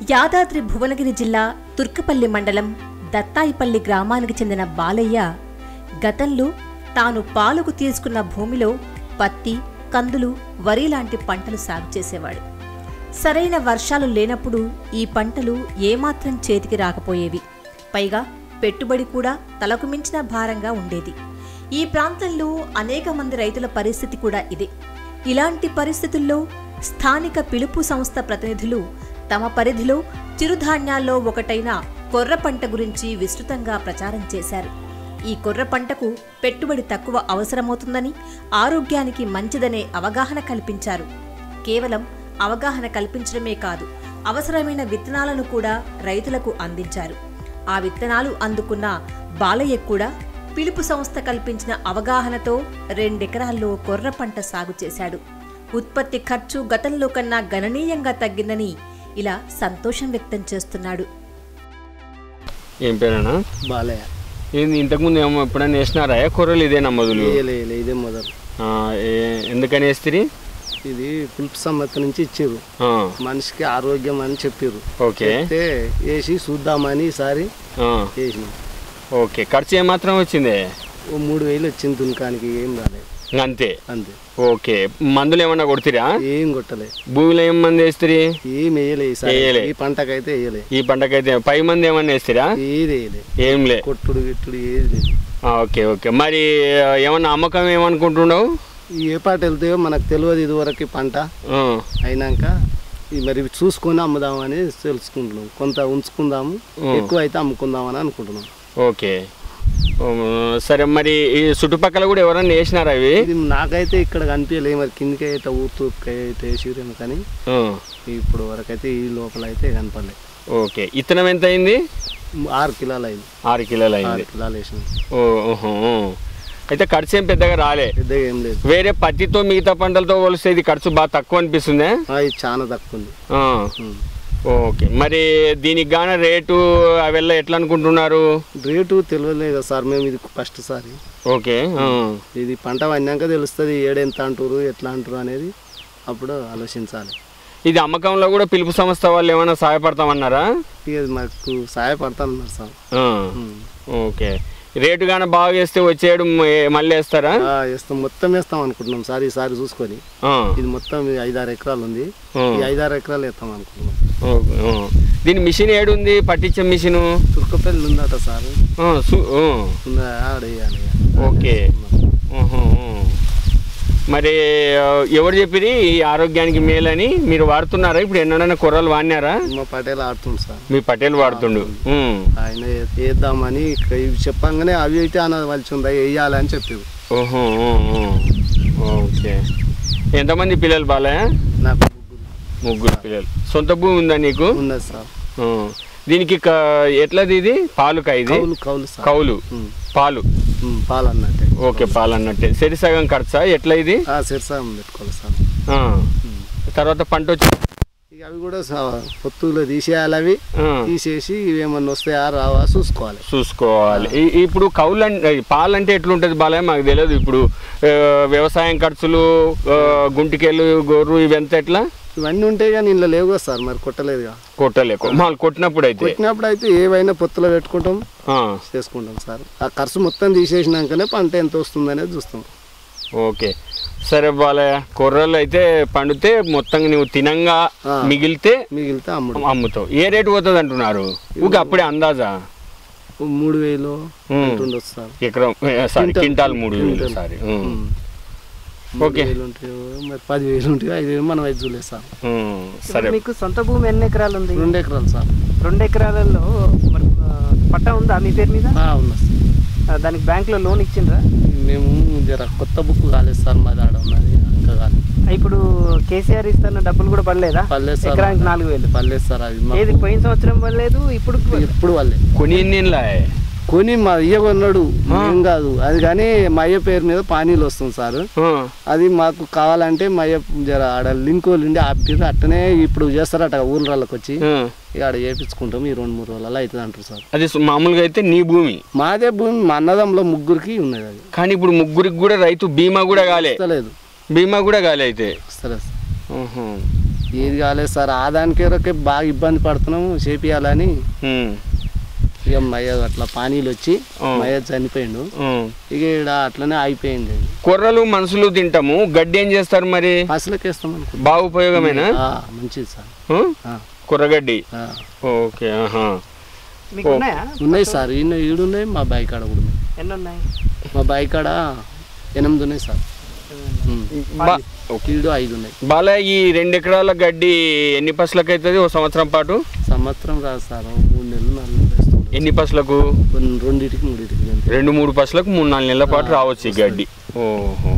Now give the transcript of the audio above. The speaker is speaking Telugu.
యాదాద్రి భువనగిరి జిల్లా తుర్కపల్లి మండలం దత్తాయిపల్లి గ్రామానికి చెందిన బాలయ్య గతంలో తాను పాలుకు తీసుకున్న భూమిలో పత్తి కందులు వరి లాంటి పంటలు సాగు చేసేవాడు సరైన వర్షాలు లేనప్పుడు ఈ పంటలు ఏమాత్రం చేతికి రాకపోయేవి పైగా పెట్టుబడి కూడా తలకు మించిన భారంగా ఉండేది ఈ ప్రాంతంలో అనేక మంది రైతుల పరిస్థితి కూడా ఇదే ఇలాంటి పరిస్థితుల్లో స్థానిక పిలుపు సంస్థ ప్రతినిధులు తమ పరిధిలో చిరుధాన్యాల్లో ఒకటైన కొర్ర పంట గురించి విస్తృతంగా ప్రచారం చేశారు ఈ కొర్ర పంటకు పెట్టుబడి తక్కువ అవసరమవుతుందని ఆరోగ్యానికి మంచిదనే అవగాహన కల్పించారు కేవలం అవగాహన కల్పించడమే కాదు అవసరమైన విత్తనాలను కూడా రైతులకు అందించారు ఆ విత్తనాలు అందుకున్న బాలయ్య కూడా పిలుపు సంస్థ కల్పించిన అవగాహనతో రెండెకరాల్లో కొర్ర పంట సాగు చేశాడు ఉత్పత్తి ఖర్చు గతంలో కన్నా గణనీయంగా తగ్గిందని ఇలా సంతోషం వ్యక్తం చేస్తున్నాడు ఏం పేరేనా బాలయ్య ఏంది ఇంతకుముందు ఏమో ఎప్పుడైనా వేసినారా కూరలు ఇదే నమ్మదులు వేయలే వేయలే, ఇదే మొదలు ఎందుకని వేస్తిరి ఇది పులుపు సమ్మతి నుంచి ఇచ్చిర్రు ఆ, మనిషికి ఆరోగ్యం అని చెప్పిర్రు ఓకే చెప్తే వేసి చూద్దామని ఈసారి ఆ, వేసినాం ఓకే ఖర్చు ఏమాత్రం వచ్చింది ఓ మూడు వేలు వచ్చింది దునకానికి ఏం రాలేదు ఇంక అంతే అంతే ఓకే మందులు ఏమన్నా కొడుతురా ఏం కొట్టలే భూమిలో ఏం మంది వేస్తురి ఏం వేయలే ఈసారి వేయలే. ఈ పంటకైతే వేయలే ఈ పంటకైతే పై మంది ఏమన్నా వేస్తురా ఏది వేయలే ఏం లే కొట్టుడు గిట్టుడు ఏది లేదు ఆ, ఓకే ఓకే మరి ఆ, ఏమన్నా అమ్మకం ఏమనుకుంటున్నావు ఈ ఏ పాట వెళ్తాయో మనకు తెలియదు ఇదివరకు పంట ఆ, అయినాక ఈ మరి చూసుకొని అమ్ముదామని తెలుసుకుంటున్నాం కొంత ఉంచుకుందాము ఎక్కువ అయితే అమ్ముకుందామని అనుకుంటున్నాం ఓకే ఉమ్, సరే మరి ఈ చుట్టుపక్కల కూడా ఎవరన్నా వేసినారా అవి ఇది నాకైతే ఇక్కడ కనిపించలేదు మరి కిందకి అయితే ఊతూ అయితే వేసిరేమో కానీ ఆ, ఇప్పుడు వరకు అయితే ఈ లోపల అయితే కనపడలేదు ఓకే ఇత్తనం ఎంత అయింది ఆరు కిలోలు అయింది ఆరు కిలోలు ఆరు అయింది కిలోలు వేసినాం ఓ, ఓహో, ఓ. అయితే ఖర్చు ఏం పెద్దగా రాలే పెద్దగా ఏం లేదు వేరే పత్తితో మిగతా పంటలతో పోలిస్తే ఇది ఖర్చు బాగా తక్కువ అనిపిస్తుందే ఆ, ఇది చాలా తక్కువ ఉంది ఆ, ఉమ్. ఓకే మరి దీనికి గాన రేటు అవెల్లా ఎట్లా అనుకుంటున్నారు రేటు తెలియలేదు కదా సార్ మేము ఇది ఫస్ట్ సారి ఓకే ఆ, ఇది పంట పడినాక తెలుస్తుంది ఏడెంత అంటారు ఎట్లా అంటారు అనేది అప్పుడు ఆలోచించాలి ఇది అమ్మకంలో కూడా పిలుపు సంస్థ వాళ్ళు ఏమైనా సహాయపడతామన్నారా ఇక ఇది మాకు సహాయపడతానన్నారు సార్ ఆ, ఉమ్. ఓకే రేటు గాన బాగా వేస్తే వచ్చేయడు మ- మళ్ళీ వేస్తారా ఆ, వేస్తాం మొత్తం వేస్తాం అనుకుంటున్నాం సార్ ఈసారి చూసుకొని ఆ, ఇది మొత్తం ఈ ఐదారు ఎకరాలు ఉంది ఆ. ఈ ఐదారు ఎకరాలు వేస్తాం అనుకుంటున్నాం ఓకే, ఆ. దీని మిషన్ ఏడుంది పట్టించే మిషను తుర్కపల్లి ఉందట సార్ ఆ, సు- ఆ, ఉందా ఆడ వేయాలి ఓకే ఆహా, ఆ. మరి ఆ, ఎవరు చెప్పిరి ఈ ఆరోగ్యానికి మేలని మీరు వాడుతున్నారా ఇప్పుడు ఎన్నడైనా కూరలు వాడినారా మా పటేల్ ఆడుతుంది సార్ మీ పటేల్ వాడుతుండు ఉమ్. ఆయన వే- వేద్దామని ఇక ఇవి చెప్పంగానే అవి అయితే అనవలసి ఉందా వేయాలి అని చెప్పారు ఓహో, ఆ, ఆ. ఓకే ఎంతమంది పిల్లలు బాలయ్య నాకు ముగ్గురు ముగ్గురు పిల్లలు సొంత భూమి ఉందా నీకు ఉన్నది సార్ ఆ. దీనికి క- ఎట్లది ఇది పాలుకా ఇది కౌలు కౌలు సార్ కౌలు ఉమ్. పాలు ఉమ్, పాలు అన్నట్టే ఓకే పాలు అన్నట్టే సరి సగం ఖర్చా ఎట్లా ఇది ఆ, సిరసాగం పెట్టుకోవాలి సార్ ఆ. తర్వాత పంట వచ్చి ఇక అవి కూడా స- పొత్తులో తీసేయాలి అవి ఆ. తీసేసి ఇవి ఏమన్నా వస్తాయా రావా చూసుకోవాలి చూసుకోవాలి ఈ- ఇప్పుడు కౌలు అంటే పాలు అంటే ఎట్లుంటుంది బాలయ్య మాకు తెలియదు ఇప్పుడు ఆ, వ్యవసాయం ఖర్చులు ఆ, గుంటికెళ్ళు గొర్రు ఇవంతా ఎట్లా ఇవన్నీ ఉంటాయి కానీ ఇంట్లో లేవు కదా సార్ మరి కొట్టలేదుగా కొట్టలేకు మాకు కొట్టినప్పుడు అయితే కొట్టినప్పుడు అయితే ఏవైనా పొత్తులో పెట్టుకుంటాం ఆ, చేసుకుంటాం సార్ ఆ ఖర్చు మొత్తం తీసేసినాకనే పంట ఎంత వస్తుంది అనేది చూస్తాం ఓకే సరే బాలయ్య కొర్రలు అయితే పండితే మొత్తం నువ్వు తినంగా ఆ. మిగిలితే మిగిలితే అమ్ముడు అమ్ముతావు ఏ రేటు పోతుంది అంటున్నారు ఊక అప్పుడే అందాజా ఓ మూడు వేలు ఉమ్. ఉండొచ్చు సార్ ఎకరం సారీ క్వింటాల్. క్వింటాల్ మూడు వేలు క్వింటాల్. సారీ ఉమ్. మూడు ఓకే. వేలు ఉంటాయో మరి పది వేలు ఉంటాయో ఐదు వేలు మనం అయితే చూడలేదు సార్ సరే మీకు సొంత భూమి ఎన్ని ఎకరాలు ఉంది రెండు ఎకరాలు సార్ రెండు ఎకరాలలో మరి ఆ, పట్టా ఉందా మీ పేరు మీద ఆ, ఉన్నది సార్ ఆ, దానికి బ్యాంకులో లోన్ ఇచ్చిండ్రా మేము జర కొత్త బుక్ కాలేదు సార్ మాది ఆడ ఉన్నది ఇంకా కాలేదు ఆ, ఇప్పుడు కేసీఆర్ ఇస్తున్న డబ్బులు కూడా పడలేదా పర్లేదు సార్ ఎకరానికి నాలుగు వేలు పర్లేదు సార్ అది మాకు ఏది పోయిన సంవత్సరం పడలేదు ఇప్పుడు ఎప్పుడు వాళ్ళే కొని ఎన్నిలా కొని మా అయ్య కొన్నాడు ఏం కాదు అది కానీ మా అయ్య పేరు మీద పానీలు వస్తుంది సార్ అది మాకు కావాలంటే మా అయ్య జర ఆడ లింక్ వాళ్ళు ఉండి ఆపిర్రు అట్టనే ఇప్పుడు చేస్తారట ఊర్లకి వచ్చి ఇక ఆడ చేపించుకుంటాం ఈ రెండు మూడు రోజులలో అవుతుంది అంటారు సార్ అది సు- మామూలుగా అయితే నీ భూమి మాదే భూమి మా అన్నదంలో ముగ్గురికి ఉన్నది అది కానీ ఇప్పుడు ముగ్గురికి కూడా రైతు బీమా కూడా కాలే ఇస్తలేదు బీమా కూడా కాలే అయితే ఇస్తలేదు సార్. ఆహా. ఏది కాలేదు సార్ ఆ దానికే రకే బాగా ఇబ్బంది పడుతున్నాము చేపియాలని ఉమ్, ఇక మయ్య అట్లా పానీలు వచ్చి ఆ. మయ్య చనిపోయిండు ఉమ్. ఇక ఇక్కడ అట్లనే అయిపోయింది కొర్రలు మనుషులు తింటాము గడ్డి ఏం చేస్తారు మరి అసలుకి వేస్తాం అనుకుంటా బాగా ఉపయోగమేనా ఆ, మంచిది సార్ ఉమ్? ఆ, కుర్రగడ్డి ఆ. ఓకే ఆహా మీకు ఓ. ఉన్నాయా ఉన్నాయి సార్ ఈయన ఈడున్నాయి మా బాయి కాడ కూడా ఉన్నాయి ఎన్ని ఉన్నాయి మా బాయి కాడ ఎనిమిది ఉన్నాయి సార్ ఉమ్. బా- ఓకే. ఈడు ఐదు ఉన్నాయి బాలా ఈ రెండు ఎకరాల గడ్డి ఎన్ని పసులకు అవుతుంది ఓ సంవత్సరం పాటు సంవత్సరం రాదు సార్ ఓ మూడు నెలలు నాలుగు నెలలు వేస్తుంది ఎన్ని పసులకు కొన్ని రెండింటికి మూడింటికి అంతే రెండు మూడు పసులకు మూడు నాలుగు నెలల పాటు రావచ్చు ఈ గడ్డి ఓహో